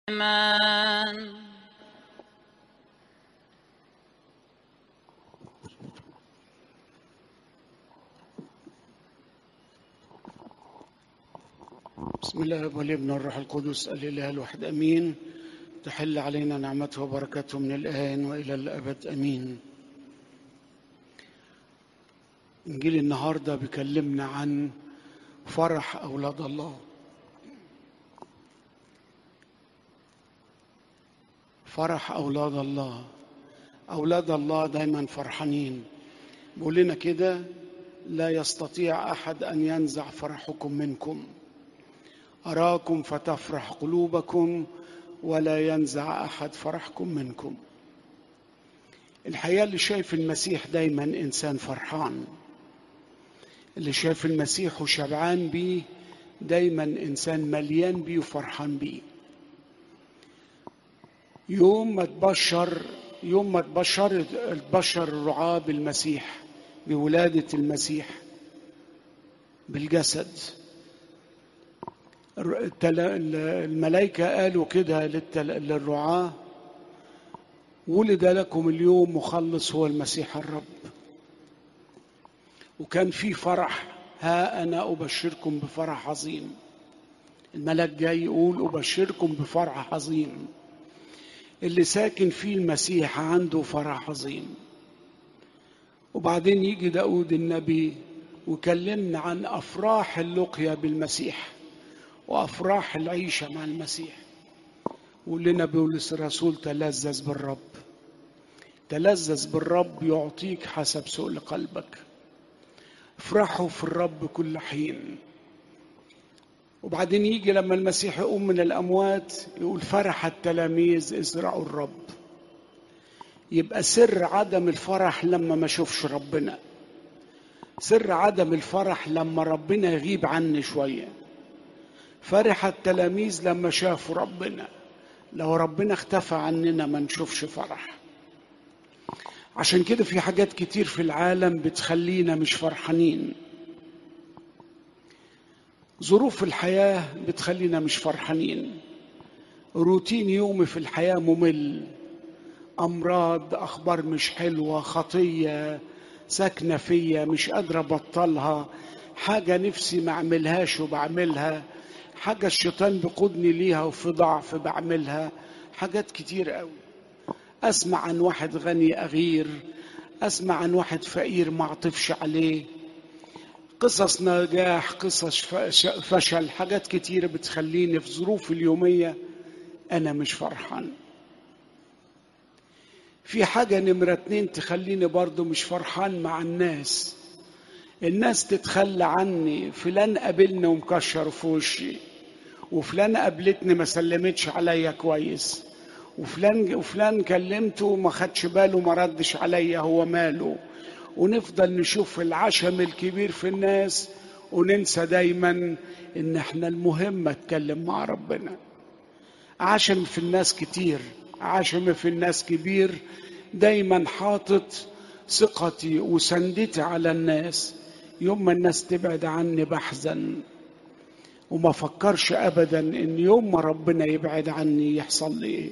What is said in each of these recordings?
Amen. بسم الله والابن والروح القدس الاله الواحد امين تحل علينا نعمته وبركته من الان والى الابد امين انجيل النهارده بيكلمنا عن فرح اولاد الله فرح اولاد الله اولاد الله دايما فرحانين بيقول لنا كده لا يستطيع احد ان ينزع فرحكم منكم أراكم فتفرح قلوبكم ولا ينزع أحد فرحكم منكم الحقيقة اللي شايف المسيح دايما إنسان فرحان اللي شايف المسيح وشبعان بيه دايما إنسان مليان بيه وفرحان بيه يوم ما تبشر يوم ما تبشر تبشر الرعاة بالمسيح بولادة المسيح بالجسد الملائكة قالوا كده للرعاة ولد لكم اليوم مخلص هو المسيح الرب وكان في فرح ها أنا أبشركم بفرح عظيم الملك جاي يقول أبشركم بفرح عظيم اللي ساكن فيه المسيح عنده فرح عظيم وبعدين يجي داود النبي وكلمنا عن أفراح اللقيا بالمسيح وافراح العيشه مع المسيح ولنا بولس الرسول تلذذ بالرب تلذذ بالرب يعطيك حسب سؤل قلبك افرحوا في الرب كل حين وبعدين يجي لما المسيح يقوم من الاموات يقول فرح التلاميذ ازرعوا الرب يبقى سر عدم الفرح لما ما اشوفش ربنا سر عدم الفرح لما ربنا يغيب عني شويه فرح التلاميذ لما شافوا ربنا لو ربنا اختفى عننا ما نشوفش فرح عشان كده في حاجات كتير في العالم بتخلينا مش فرحانين ظروف الحياة بتخلينا مش فرحانين روتين يومي في الحياة ممل أمراض أخبار مش حلوة خطية ساكنة فيا مش قادرة أبطلها حاجة نفسي ما أعملهاش وبعملها حاجة الشيطان بيقودني ليها وفي ضعف بعملها حاجات كتير قوي أسمع عن واحد غني أغير أسمع عن واحد فقير ما أعطفش عليه قصص نجاح قصص فشل حاجات كتيرة بتخليني في ظروف اليومية أنا مش فرحان في حاجة نمرة اتنين تخليني برضو مش فرحان مع الناس الناس تتخلى عني فلان قابلني ومكشر في وشي وفلان قابلتني ما سلمتش عليا كويس وفلان وفلان كلمته وما خدش باله وما ردش عليا هو ماله ونفضل نشوف العشم الكبير في الناس وننسى دايما ان احنا المهم اتكلم مع ربنا عشم في الناس كتير عشم في الناس كبير دايما حاطط ثقتي وسندتي على الناس يوم ما الناس تبعد عني بحزن وما فكرش ابدا ان يوم ما ربنا يبعد عني يحصل لي ايه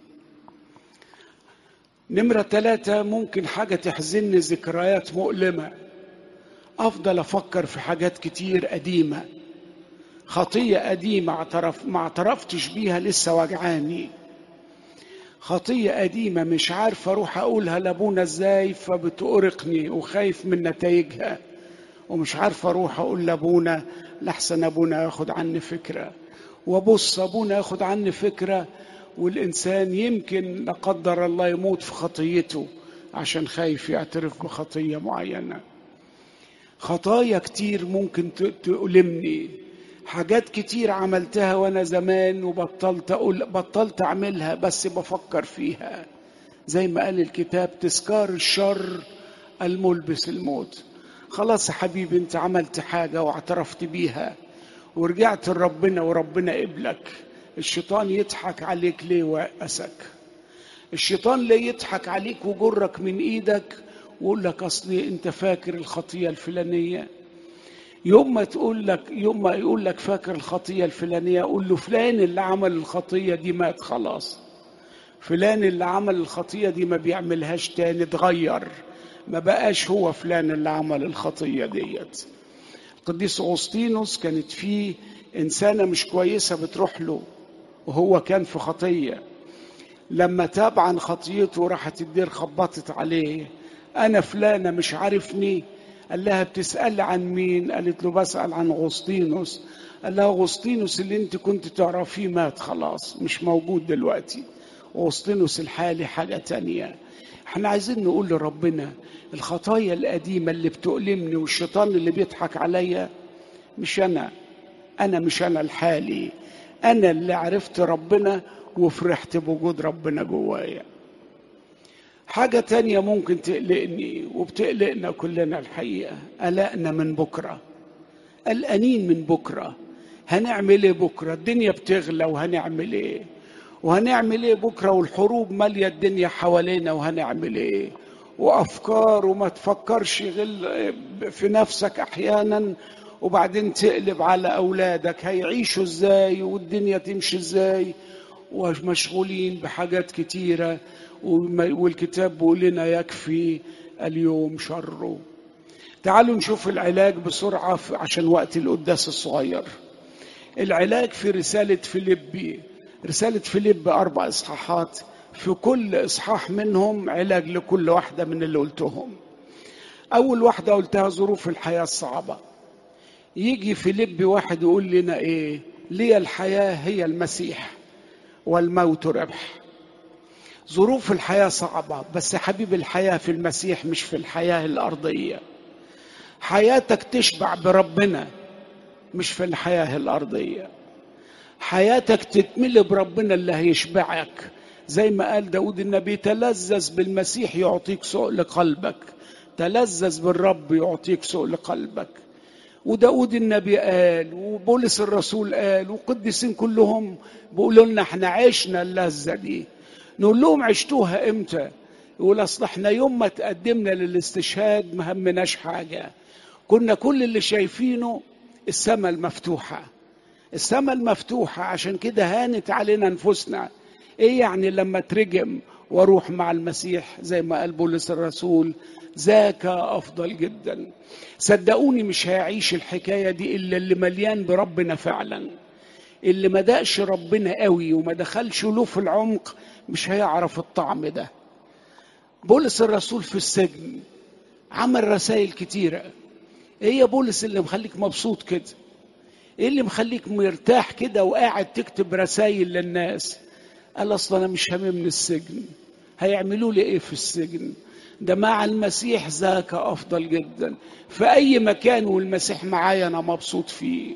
نمرة ثلاثة ممكن حاجة تحزنني ذكريات مؤلمة أفضل أفكر في حاجات كتير قديمة خطية قديمة اعترف ما اعترفتش بيها لسه وجعاني خطية قديمة مش عارف أروح أقولها لأبونا إزاي فبتؤرقني وخايف من نتائجها ومش عارف أروح أقول لأبونا لحسن أبونا ياخد عني فكرة وأبص أبونا ياخد عني فكرة والإنسان يمكن لا قدر الله يموت في خطيته عشان خايف يعترف بخطية معينة خطايا كتير ممكن تؤلمني حاجات كتير عملتها وانا زمان وبطلت اقول بطلت اعملها بس بفكر فيها زي ما قال الكتاب تذكار الشر الملبس الموت خلاص يا حبيبي انت عملت حاجه واعترفت بيها ورجعت لربنا وربنا قبلك الشيطان يضحك عليك ليه ويأسك الشيطان ليه يضحك عليك وجرك من ايدك ويقول لك اصلي انت فاكر الخطيه الفلانيه يوم ما تقول لك يوم ما يقول لك فاكر الخطيه الفلانيه قول له فلان اللي عمل الخطيه دي مات خلاص فلان اللي عمل الخطيه دي ما بيعملهاش تاني اتغير ما بقاش هو فلان اللي عمل الخطيه ديت القديس اغسطينوس كانت فيه انسانه مش كويسه بتروح له وهو كان في خطيه لما تاب عن خطيته راحت الدير خبطت عليه انا فلانه مش عارفني قال لها بتسال عن مين قالت له بسال عن اغسطينوس قال لها اغسطينوس اللي انت كنت تعرفيه مات خلاص مش موجود دلوقتي اغسطينوس الحالي حاجه تانية احنا عايزين نقول لربنا الخطايا القديمه اللي بتؤلمني والشيطان اللي بيضحك عليا مش انا انا مش انا الحالي انا اللي عرفت ربنا وفرحت بوجود ربنا جوايا حاجة تانية ممكن تقلقني وبتقلقنا كلنا الحقيقة قلقنا من بكرة قلقانين من بكرة هنعمل ايه بكرة الدنيا بتغلى وهنعمل ايه وهنعمل ايه بكرة والحروب مالية الدنيا حوالينا وهنعمل ايه وافكار وما تفكرش غير في نفسك احيانا وبعدين تقلب على اولادك هيعيشوا ازاي والدنيا تمشي ازاي ومشغولين بحاجات كتيره والكتاب بيقول لنا يكفي اليوم شره تعالوا نشوف العلاج بسرعة عشان وقت القداس الصغير العلاج في رسالة فيليبي رسالة فيليب أربع إصحاحات في كل إصحاح منهم علاج لكل واحدة من اللي قلتهم أول واحدة قلتها ظروف الحياة الصعبة يجي فيليب واحد يقول لنا إيه لي الحياة هي المسيح والموت ربح ظروف الحياة صعبة بس حبيب الحياة في المسيح مش في الحياة الأرضية حياتك تشبع بربنا مش في الحياة الأرضية حياتك تتملي بربنا اللي هيشبعك زي ما قال داود النبي تلذذ بالمسيح يعطيك سؤل قلبك تلذذ بالرب يعطيك سؤل قلبك وداود النبي قال وبولس الرسول قال وقديسين كلهم بيقولوا لنا احنا عشنا اللذة دي نقول لهم عشتوها امتى يقول اصل احنا يوم ما تقدمنا للاستشهاد ما همناش حاجه كنا كل اللي شايفينه السماء المفتوحه السماء المفتوحه عشان كده هانت علينا نفوسنا ايه يعني لما ترجم واروح مع المسيح زي ما قال بولس الرسول ذاك افضل جدا صدقوني مش هيعيش الحكايه دي الا اللي مليان بربنا فعلا اللي ما دقش ربنا قوي وما دخلش له في العمق مش هيعرف الطعم ده بولس الرسول في السجن عمل رسائل كتيرة ايه يا بولس اللي مخليك مبسوط كده ايه اللي مخليك مرتاح كده وقاعد تكتب رسائل للناس قال اصلا انا مش هاممني السجن هيعملوا لي ايه في السجن ده مع المسيح ذاك افضل جدا في اي مكان والمسيح معايا انا مبسوط فيه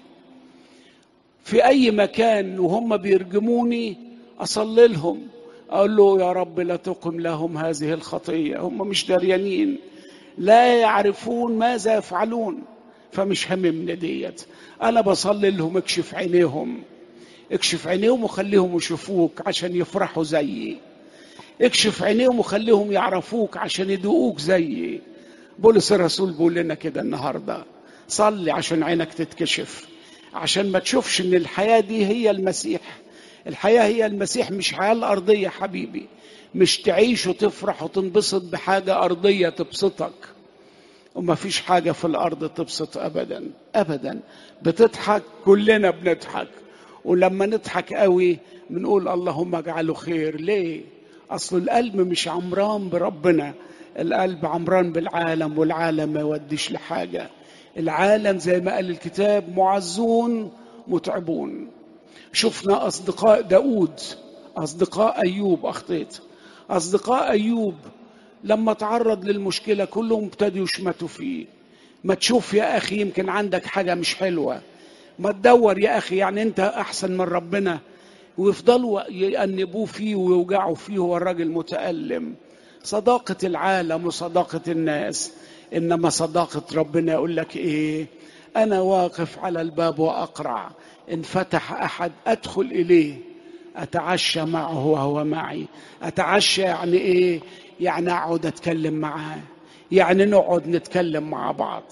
في اي مكان وهم بيرجموني اصلي لهم اقول له يا رب لا تقم لهم هذه الخطيه هم مش دريانين لا يعرفون ماذا يفعلون فمش هممني ديت انا بصلي لهم اكشف عينيهم اكشف عينيهم وخليهم يشوفوك عشان يفرحوا زيي اكشف عينيهم وخليهم يعرفوك عشان يدوقوك زيي بولس الرسول بيقول لنا كده النهارده صلي عشان عينك تتكشف عشان ما تشوفش ان الحياه دي هي المسيح الحياه هي المسيح مش حياه الارضيه حبيبي مش تعيش وتفرح وتنبسط بحاجه ارضيه تبسطك وما فيش حاجه في الارض تبسط ابدا ابدا بتضحك كلنا بنضحك ولما نضحك قوي بنقول اللهم اجعله خير ليه اصل القلب مش عمران بربنا القلب عمران بالعالم والعالم ما يوديش لحاجه العالم زي ما قال الكتاب معزون متعبون شفنا أصدقاء داود أصدقاء أيوب أخطيت أصدقاء أيوب لما تعرض للمشكلة كلهم ابتدوا يشمتوا فيه ما تشوف يا أخي يمكن عندك حاجة مش حلوة ما تدور يا أخي يعني أنت أحسن من ربنا ويفضلوا يأنبوه فيه ويوجعوا فيه هو الراجل متألم صداقة العالم وصداقة الناس إنما صداقة ربنا يقول لك إيه أنا واقف على الباب وأقرع إن فتح أحد أدخل إليه أتعشى معه وهو معي أتعشى يعني إيه يعني أقعد أتكلم معاه يعني نقعد نتكلم مع بعض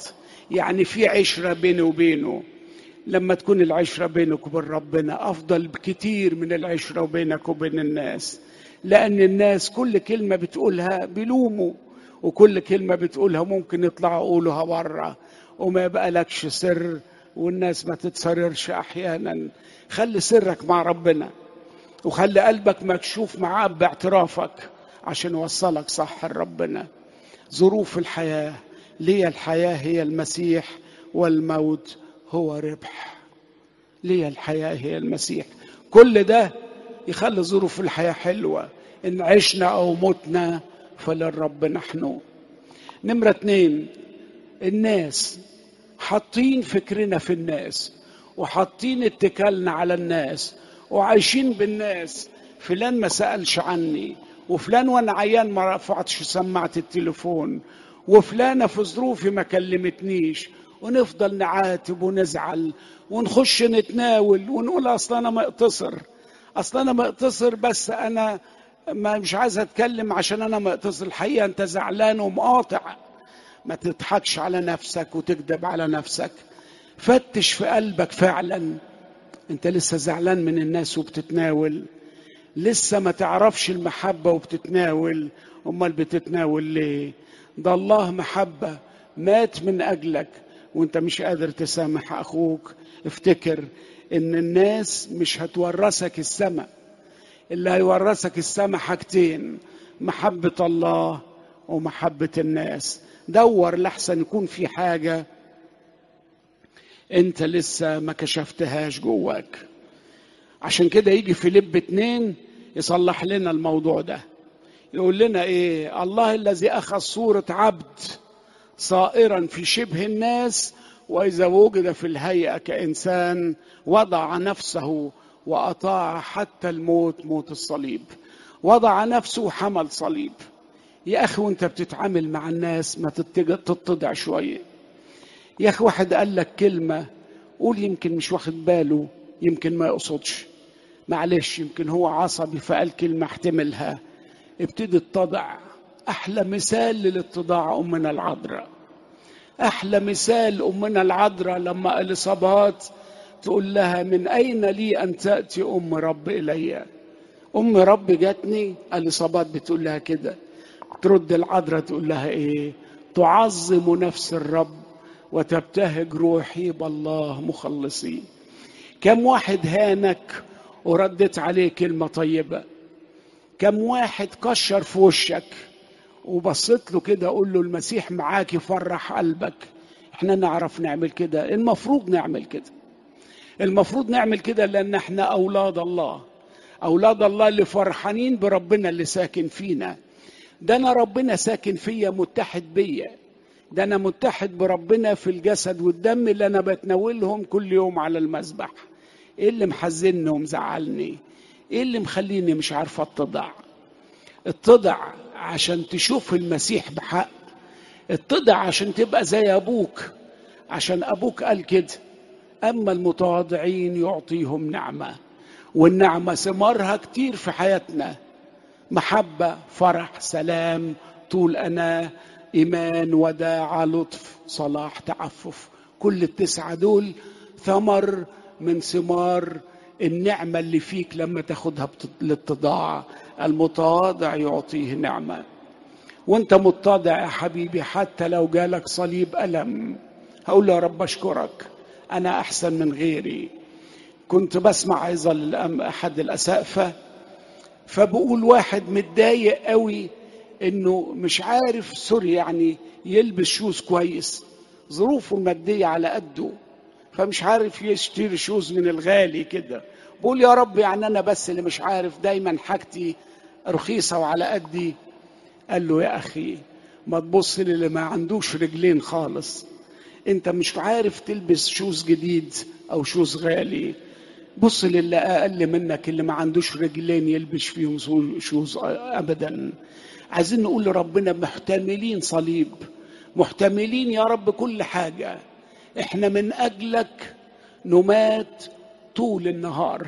يعني في عشرة بيني وبينه لما تكون العشرة بينك وبين ربنا أفضل بكتير من العشرة وبينك وبين الناس لأن الناس كل كلمة بتقولها بيلوموا وكل كلمة بتقولها ممكن يطلعوا يقولوها بره وما يبقى لكش سر والناس ما تتسررش أحيانا خلي سرك مع ربنا وخلي قلبك مكشوف معاه باعترافك عشان يوصلك صح لربنا ظروف الحياة لي الحياة هي المسيح والموت هو ربح لي الحياة هي المسيح كل ده يخلي ظروف الحياة حلوة إن عشنا أو متنا فللرب نحن نمرة اتنين الناس حاطين فكرنا في الناس وحاطين اتكالنا على الناس وعايشين بالناس فلان ما سألش عني وفلان وانا عيان ما رفعتش سماعة التليفون وفلانة في ظروفي ما كلمتنيش ونفضل نعاتب ونزعل ونخش نتناول ونقول اصل انا مقتصر اصل انا مقتصر بس انا ما مش عايز اتكلم عشان انا مقتصر الحقيقه انت زعلان ومقاطع ما تضحكش على نفسك وتكذب على نفسك فتش في قلبك فعلا انت لسه زعلان من الناس وبتتناول لسه ما تعرفش المحبه وبتتناول امال بتتناول ليه ده الله محبه مات من اجلك وانت مش قادر تسامح اخوك افتكر ان الناس مش هتورثك السماء اللي هيورثك السماء حاجتين محبة الله ومحبة الناس دور لحسن يكون في حاجة انت لسه ما كشفتهاش جواك عشان كده يجي في لب اتنين يصلح لنا الموضوع ده يقول لنا ايه الله الذي اخذ صورة عبد صائرا في شبه الناس واذا وجد في الهيئه كانسان وضع نفسه واطاع حتى الموت موت الصليب وضع نفسه وحمل صليب يا اخي وانت بتتعامل مع الناس ما تتضع شويه يا اخي واحد قال لك كلمه قول يمكن مش واخد باله يمكن ما يقصدش معلش يمكن هو عصبي فقال كلمه احتملها ابتدي اتضع احلى مثال للاتضاع امنا العذراء احلى مثال امنا العذراء لما اليصابات تقول لها من اين لي ان تاتي ام رب الي ام رب جاتني اليصابات بتقول لها كده ترد العذراء تقول لها ايه تعظم نفس الرب وتبتهج روحي بالله مخلصي كم واحد هانك وردت عليه كلمه طيبه كم واحد كشر في وشك وبصيت له كده اقول له المسيح معاك يفرح قلبك احنا نعرف نعمل كده المفروض نعمل كده المفروض نعمل كده لان احنا اولاد الله اولاد الله اللي فرحانين بربنا اللي ساكن فينا ده انا ربنا ساكن فيا متحد بيا ده انا متحد بربنا في الجسد والدم اللي انا بتناولهم كل يوم على المذبح ايه اللي محزنني ومزعلني ايه اللي مخليني مش عارفه اتضع اتضع عشان تشوف المسيح بحق اتضع عشان تبقى زي ابوك عشان ابوك قال كده اما المتواضعين يعطيهم نعمه والنعمه ثمارها كتير في حياتنا محبه فرح سلام طول انا ايمان وداعه لطف صلاح تعفف كل التسعه دول ثمر من ثمار النعمه اللي فيك لما تاخدها الاتضاع المتواضع يعطيه نعمه وانت متضع يا حبيبي حتى لو جالك صليب الم هقول له يا رب اشكرك انا احسن من غيري كنت بسمع ايضا احد الاسقفه فبقول واحد متضايق قوي انه مش عارف سوري يعني يلبس شوز كويس ظروفه الماديه على قده فمش عارف يشتري شوز من الغالي كده بقول يا رب يعني انا بس اللي مش عارف دايما حاجتي رخيصه وعلى قدي قال له يا اخي ما تبص للي ما عندوش رجلين خالص انت مش عارف تلبس شوز جديد او شوز غالي بص للي اقل منك اللي ما عندوش رجلين يلبس فيهم شوز ابدا عايزين نقول لربنا محتملين صليب محتملين يا رب كل حاجه احنا من اجلك نمات طول النهار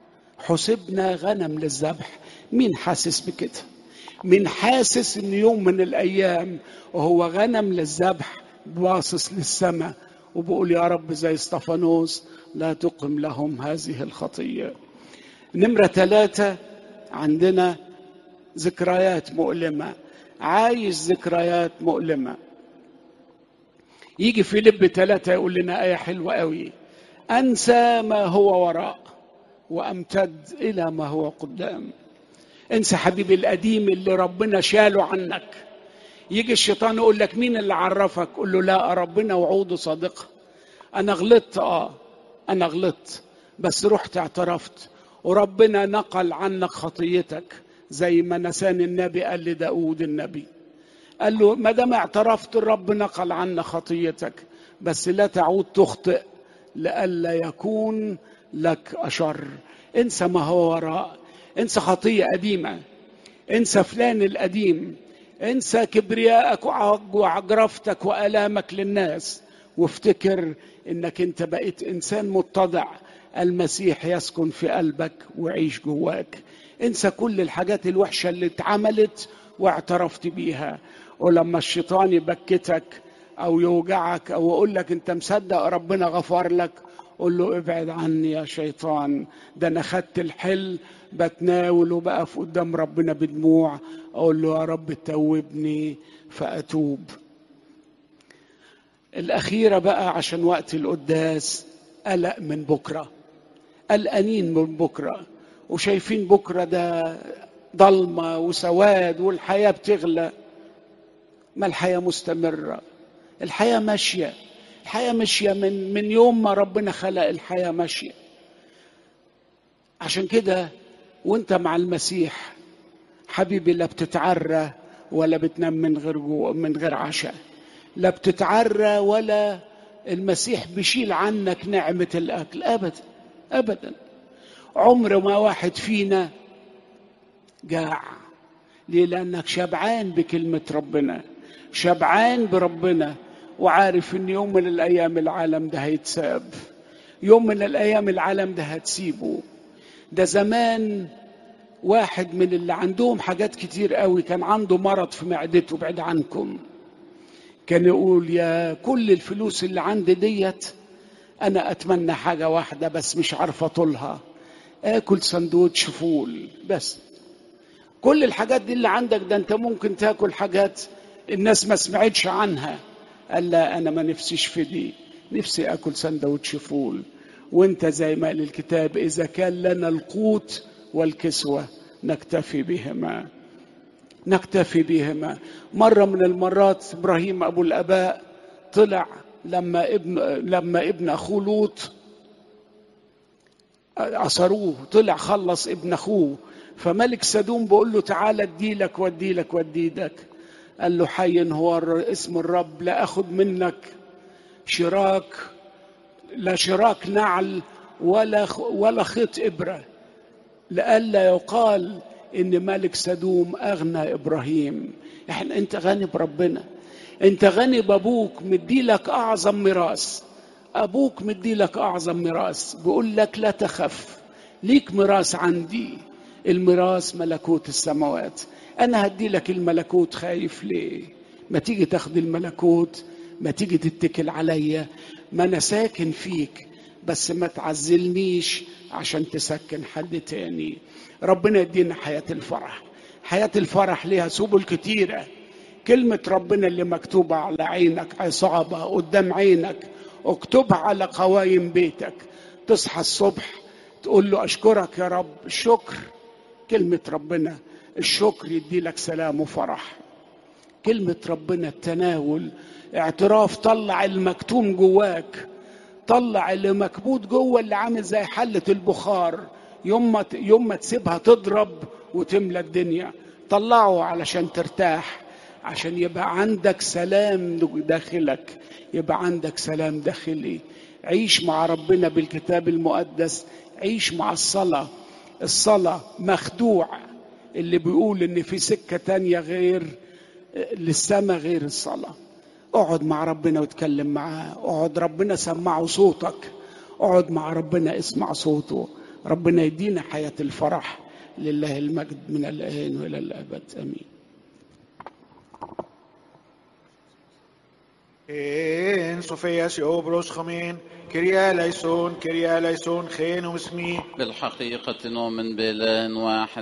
حسبنا غنم للذبح مين حاسس بكده مين حاسس ان يوم من الايام وهو غنم للذبح باصص للسماء وبقول يا رب زي استفانوس لا تقم لهم هذه الخطية نمرة ثلاثة عندنا ذكريات مؤلمة عايز ذكريات مؤلمة يجي في لب ثلاثة يقول لنا آية حلوة قوي أنسى ما هو وراء وأمتد إلى ما هو قدام انسى حبيبي القديم اللي ربنا شاله عنك يجي الشيطان يقول لك مين اللي عرفك قول له لا ربنا وعوده صادقة أنا غلطت آه أنا غلطت بس رحت اعترفت وربنا نقل عنك خطيتك زي ما نسان النبي قال لداود النبي قال له ما دام اعترفت الرب نقل عنا خطيتك بس لا تعود تخطئ لئلا يكون لك أشر انسى ما هو وراء انسى خطية قديمة انسى فلان القديم انسى كبريائك وعجرفتك وآلامك للناس وافتكر انك انت بقيت انسان متضع المسيح يسكن في قلبك ويعيش جواك انسى كل الحاجات الوحشة اللي اتعملت واعترفت بيها ولما الشيطان يبكتك او يوجعك او يقول لك انت مصدق ربنا غفر لك قول له ابعد عني يا شيطان ده انا خدت الحل بتناول وبقف قدام ربنا بدموع اقول له يا رب توبني فاتوب الاخيره بقى عشان وقت القداس قلق من بكره قلقانين من بكره وشايفين بكره ده ضلمه وسواد والحياه بتغلى ما الحياه مستمره الحياه ماشيه الحياه ماشيه من من يوم ما ربنا خلق الحياه ماشيه عشان كده وانت مع المسيح حبيبي لا بتتعرى ولا بتنام من غير جو من غير عشاء لا بتتعرى ولا المسيح بيشيل عنك نعمة الأكل أبدا أبدا عمر ما واحد فينا جاع ليه لأنك شبعان بكلمة ربنا شبعان بربنا وعارف ان يوم من الايام العالم ده هيتساب يوم من الايام العالم ده هتسيبه ده زمان واحد من اللي عندهم حاجات كتير قوي كان عنده مرض في معدته بعيد عنكم كان يقول يا كل الفلوس اللي عندي ديت انا اتمنى حاجه واحده بس مش عارفه اطولها اكل سندوتش فول بس كل الحاجات دي اللي عندك ده انت ممكن تاكل حاجات الناس ما سمعتش عنها قال لا انا ما نفسيش في دي نفسي اكل سندوتش فول وانت زي ما قال الكتاب اذا كان لنا القوت والكسوه نكتفي بهما نكتفي بهما مره من المرات ابراهيم ابو الاباء طلع لما ابن لما ابن اخوه لوط عصروه طلع خلص ابن اخوه فملك سدوم بيقول له تعالى اديلك واديلك واديلك قال له حي هو اسم الرب لا اخذ منك شراك لا شراك نعل ولا ولا خيط ابره لئلا يقال ان ملك سدوم اغنى ابراهيم احنا انت غني بربنا انت غني بابوك مديلك اعظم ميراث ابوك مديلك اعظم ميراث بيقول لك لا تخف ليك ميراث عندي الميراث ملكوت السماوات انا هدي لك الملكوت خايف ليه ما تيجي تاخد الملكوت ما تيجي تتكل عليا ما انا ساكن فيك بس ما تعزلنيش عشان تسكن حد تاني ربنا يدينا حياة الفرح حياة الفرح ليها سبل كتيرة كلمة ربنا اللي مكتوبة على عينك عصابة قدام عينك اكتبها على قوايم بيتك تصحى الصبح تقول له أشكرك يا رب الشكر كلمة ربنا الشكر يدي لك سلام وفرح كلمة ربنا التناول اعتراف طلع المكتوم جواك طلع اللي مكبوت جوه اللي عامل زي حلة البخار يوم ما يوم ما تسيبها تضرب وتملى الدنيا طلعه علشان ترتاح عشان يبقى عندك سلام داخلك يبقى عندك سلام داخلي عيش مع ربنا بالكتاب المقدس عيش مع الصلاة الصلاة مخدوع اللي بيقول ان في سكة تانية غير للسماء غير الصلاة اقعد مع ربنا واتكلم معاه اقعد ربنا سمعه صوتك اقعد مع ربنا اسمع صوته ربنا يدينا حياة الفرح لله المجد من الآن وإلى الأبد آمين En Sofías y Obros Jamin, Kiria Laison, Kiria Laison, Genum Smi, بالحقيقة نؤمن بإله واحد